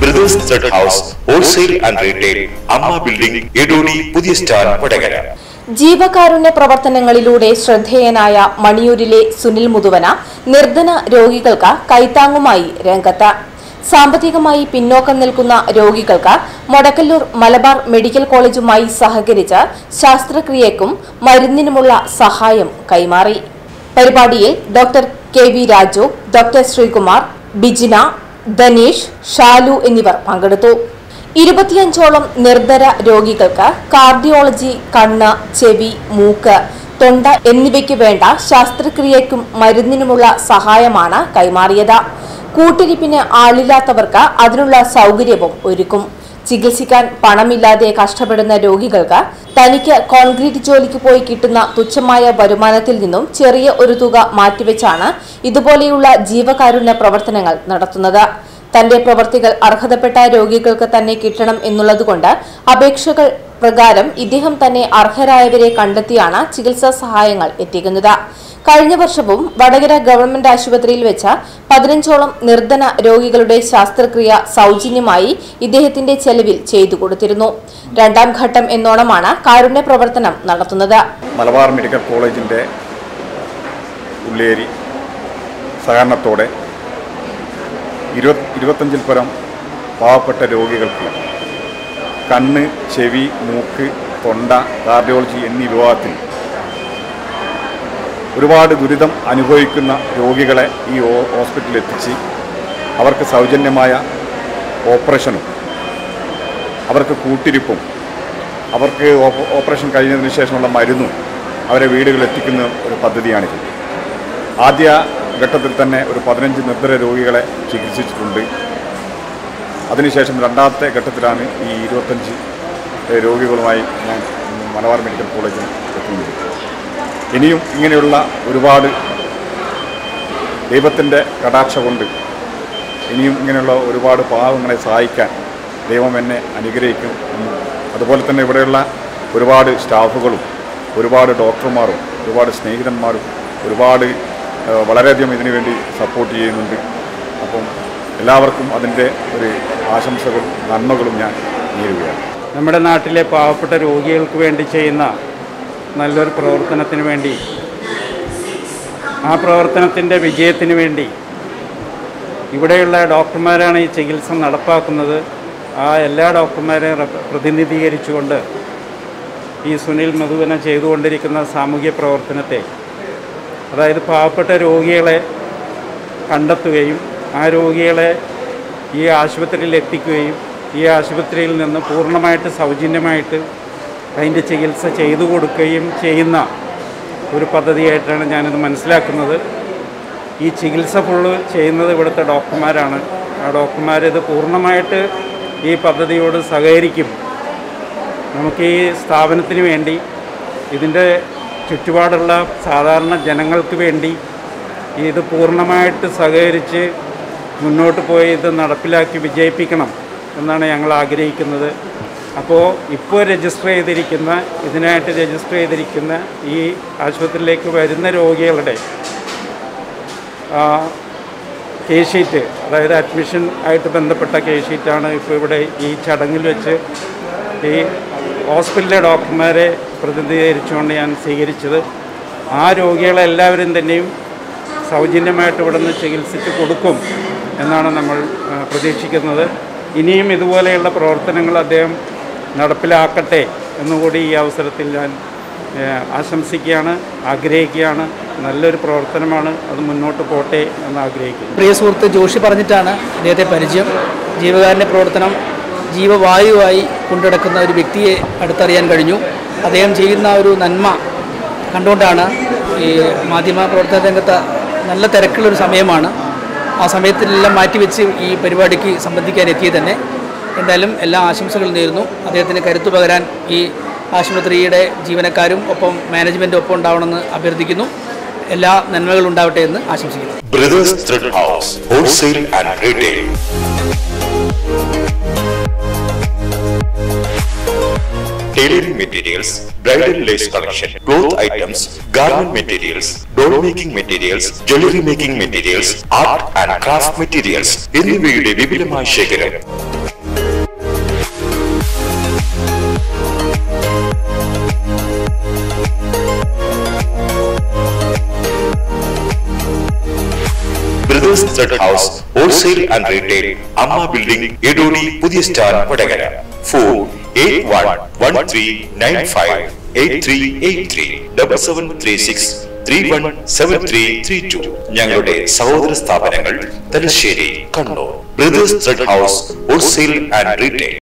brothers thread house wholesale and retail അമ്മ building Edodi പുതിയ star Vadakara ജീവകാരുണ്യ പ്രവർത്തനങ്ങളിലൂടെ ശ്രദ്ധേയനായ മണിയൂരിലെ സുനിൽ മുതുവന നിർധന രോഗികൾക്ക് കൈത്താങ്ങുമായി രംഗത്ത് സാമ്പത്തികമായി പിന്നോക്കം നിൽക്കുന്ന രോഗികൾക്ക് മൊടക്കല്ലൂർ മലബാർ മെഡിക്കൽ കോളേജുമായി സഹകരിച്ച് ശാസ്ത്രക്രിയക്കും മരുന്നിനുമുള്ള സഹായം കൈമാറി പരിപാടിയിൽ doctor K V Raju doctor Sreekumar Bijina Dhaneesh Shalu എന്നിവർ പങ്കെടുത്തു ഇരുപത്തിയഞ്ചോളം നിർധര രോഗികൾക്ക് കാർഡിയോളജി കണ്ണ് ചെവി മൂക്ക് തൊണ്ട എന്നിവയ്ക്ക് വേണ്ട ശസ്ത്രക്രിയയ്ക്കും മരുന്നിനുമുള്ള സഹായമാണ് കൈമാറിയത് കൂട്ടിരിപ്പിന് ആളില്ലാത്തവർക്ക് അതിനുള്ള സൗകര്യവും ഒരുക്കും ചികിത്സിക്കാൻ പണമില്ലാതെ കഷ്ടപ്പെടുന്ന രോഗികൾക്ക് തനിക്ക് കോൺക്രീറ്റ് ജോലിക്ക് പോയി കിട്ടുന്ന തുച്ഛമായ വരുമാനത്തിൽ നിന്നും ചെറിയ ഒരു തുക മാറ്റിവെച്ചാണ് ഇതുപോലെയുള്ള ജീവകാരുണ്യ പ്രവർത്തനങ്ങൾ നടത്തുന്നത് തന്റെ പ്രവർത്തികൾ അർഹതപ്പെട്ട രോഗികൾക്ക് തന്നെ കിട്ടണം എന്നുള്ളതുകൊണ്ട് അപേക്ഷകൾ പ്രകാരം ഇദ്ദേഹം തന്നെ അർഹരായവരെ കണ്ടെത്തിയാണ് ചികിത്സാ സഹായങ്ങൾ എത്തിക്കുന്നത് കഴിഞ്ഞ വർഷവും വടകര ഗവൺമെന്റ് ആശുപത്രിയിൽ വെച്ച പതിനഞ്ചോളം നിർധന രോഗികളുടെ ശസ്ത്രക്രിയ സൗജന്യമായി ഇദ്ദേഹത്തിന്റെ ചെലവിൽ ചെയ്തു കൊടുത്തിരുന്നു രണ്ടാം ഘട്ടം എന്നോണമാണ് കാരുണ്യ പ്രവർത്തനം നടത്തുന്നത് മലബാർ മെഡിക്കൽ കോളേജിൻ്റെ ഉള്ളേരി സഹകരണത്തോടെ ഇരുപത് ഇരുപത്തഞ്ചിൽ പരം പാവപ്പെട്ട രോഗികൾക്ക് കണ്ണ് ചെവി മൂക്ക് തൊണ്ട കാർഡിയോളജി എന്നീ വിഭാഗത്തിൽ ഒരുപാട് ദുരിതം അനുഭവിക്കുന്ന രോഗികളെ ഈ ഹോ- ഹോസ്പിറ്റലിൽ എത്തിച്ച് അവർക്ക് സൗജന്യമായ ഓപ്പറേഷനും അവർക്ക് കൂട്ടിരിപ്പും അവർക്ക് ഓപ്പ- ഓപ്പറേഷൻ കഴിഞ്ഞതിന് ശേഷമുള്ള മരുന്നും അവരെ വീടുകളിൽ എത്തിക്കുന്ന ഒരു പദ്ധതിയാണിത് ആദ്യ ഘട്ടത്തിൽ തന്നെ ഒരു പതിനഞ്ച് നിർദ്ധര രോഗികളെ ചികിത്സിച്ചിട്ടുണ്ട് അതിനുശേഷം രണ്ടാമത്തെ ഘട്ടത്തിലാണ് ഈ ഇരുപത്തഞ്ച് ഏഹ്, രോഗികളുമായി ഞാൻ മലബാർ മെഡിക്കൽ കോളേജിൽ എത്തുന്നത് ഇനിയും ഇങ്ങനെയുള്ള ഒരുപാട് ദൈവത്തിൻ്റെ കടാക്ഷ കൊണ്ട് ഇനിയും ഇങ്ങനെയുള്ള ഒരുപാട് പാവങ്ങളെ സഹായിക്കാൻ ദൈവം എന്നെ അനുഗ്രഹിക്കും എന്നും അതുപോലെ തന്നെ ഇവിടെയുള്ള ഒരുപാട് സ്റ്റാഫുകളും ഒരുപാട് ഡോക്ടർമാരും ഒരുപാട് സ്നേഹിതന്മാരും ഒരുപാട് ഏഹ്, വളരെയധികം ഇതിനു വേണ്ടി സപ്പോർട്ട് ചെയ്യുന്നുണ്ട് അപ്പം എല്ലാവർക്കും അതിൻ്റെ ഒരു ആശംസകളും നന്മകളും ഞാൻ നേരുകയാണ് നമ്മുടെ നാട്ടിലെ പാവപ്പെട്ട രോഗികൾക്ക് വേണ്ടി ചെയ്യുന്ന നല്ലൊരു പ്രവർത്തനത്തിന് വേണ്ടി ആ പ്രവർത്തനത്തിൻ്റെ വിജയത്തിന് വേണ്ടി ഇവിടെയുള്ള ഡോക്ടർമാരാണ് ഈ ചികിത്സ നടപ്പാക്കുന്നത് ആ എല്ലാ ഡോക്ടർമാരെയും റെപ് പ്രതിനിധീകരിച്ചുകൊണ്ട് ഈ സുനിൽ മധുവന ചെയ്തുകൊണ്ടിരിക്കുന്ന സാമൂഹ്യ പ്രവർത്തനത്തെ അതായത് പാവപ്പെട്ട രോഗികളെ കണ്ടെത്തുകയും ആ രോഗികളെ ഈ ആശുപത്രിയിൽ എത്തിക്കുകയും ഈ ആശുപത്രിയിൽ നിന്ന് പൂർണ്ണമായിട്ട് സൗജന്യമായിട്ട് അതിൻ്റെ ചികിത്സ ചെയ്തു കൊടുക്കുകയും ചെയ്യുന്ന ഒരു പദ്ധതിയായിട്ടാണ് ഞാനിത് മനസ്സിലാക്കുന്നത് ഈ ചികിത്സ ഫുള്ള് ചെയ്യുന്നത് ഇവിടുത്തെ ഡോക്ടർമാരാണ് ആ ഡോക്ടർമാരിത് പൂർണ്ണമായിട്ട് ഈ പദ്ധതിയോട് സഹകരിക്കും നമുക്ക് ഈ സ്ഥാപനത്തിന് വേണ്ടി ഇതിൻ്റെ ചുറ്റുപാടുള്ള സാധാരണ ജനങ്ങൾക്ക് വേണ്ടി ഇത് പൂർണ്ണമായിട്ട് സഹകരിച്ച് മുന്നോട്ട് പോയി ഇത് നടപ്പിലാക്കി വിജയിപ്പിക്കണം എന്നാണ് ഞങ്ങൾ ആഗ്രഹിക്കുന്നത് അപ്പോൾ ഇപ്പോൾ രജിസ്റ്റർ ചെയ്തിരിക്കുന്ന ഇതിനായിട്ട് രജിസ്റ്റർ ചെയ്തിരിക്കുന്ന ഈ ആശുപത്രിയിലേക്ക് വരുന്ന രോഗികളുടെ കെ ഷീറ്റ് അതായത് അഡ്മിഷൻ ആയിട്ട് ബന്ധപ്പെട്ട കെ ഷീറ്റാണ് ഇപ്പോൾ ഇവിടെ ഈ ചടങ്ങിൽ വെച്ച് ഈ ഹോസ്പിറ്റലിലെ ഡോക്ടർമാരെ പ്രതിനിധീകരിച്ചുകൊണ്ട് ഞാൻ സ്വീകരിച്ചത് ആ രോഗികളെല്ലാവരും തന്നെയും സൗജന്യമായിട്ട് ഇവിടെ നിന്ന് ചികിത്സിച്ച് കൊടുക്കും എന്നാണ് നമ്മൾ ആ, പ്രതീക്ഷിക്കുന്നത് ഇനിയും ഇതുപോലെയുള്ള പ്രവർത്തനങ്ങൾ അദ്ദേഹം നടപ്പിലാക്കട്ടെ എന്നുകൂടി ഈ അവസരത്തിൽ ഞാൻ ഏ, ആശംസിക്കുകയാണ് ആഗ്രഹിക്കുകയാണ് നല്ലൊരു പ്രവർത്തനമാണ് അത് മുന്നോട്ട് പോട്ടെ എന്ന് ആഗ്രഹിക്കുന്നു പ്രിയ സുഹൃത്ത് ജോഷി പറഞ്ഞിട്ടാണ് അദ്ദേഹത്തെ പരിചയം ജീവകാരുണ്യ പ്രവർത്തനം ജീവവായുവായി കൊണ്ടുനടക്കുന്ന ഒരു വ്യക്തിയെ അടുത്തറിയാൻ കഴിഞ്ഞു അദ്ദേഹം ചെയ്യുന്ന ഒരു നന്മ കണ്ടുകൊണ്ടാണ് ഈ മാധ്യമ പ്രവർത്തന രംഗത്ത് നല്ല തിരക്കുള്ളൊരു സമയമാണ് ആ സമയത്തിലെല്ലാം മാറ്റിവെച്ച് ഈ പരിപാടിക്ക് സംബന്ധിക്കാൻ എത്തിയത് തന്നെ എന്തായാലും എല്ലാ ആശംസകളും നേരുന്നു അദ്ദേഹത്തിന് കരുത്തു പകരാൻ ഈ ആശുപത്രിയുടെ ജീവനക്കാരും ഒപ്പം മാനേജ്മെൻറ്റും ഒപ്പം ഉണ്ടാവണമെന്ന് അഭ്യർത്ഥിക്കുന്നു എല്ലാ നന്മകളും ഉണ്ടാവട്ടെ എന്ന് ആശംസിക്കുന്നു brothers thread house wholesale and retail tailoring materials, bridal lace collection, cloth items, garment materials, doll making materials, jewelry making materials, art and craft materials എന്നിവയുടെ വിപുലമായ ശേഖരം brothers thread house wholesale and retail അമ്മ building Edodi പുതിയ star Vadakara phone eight one one three nine five eight three eight three double seven three six three one seven three three two ഞങ്ങളുടെ സഹോദര സ്ഥാപനങ്ങൾ Thalassery Kannur brothers thread house wholesale and retail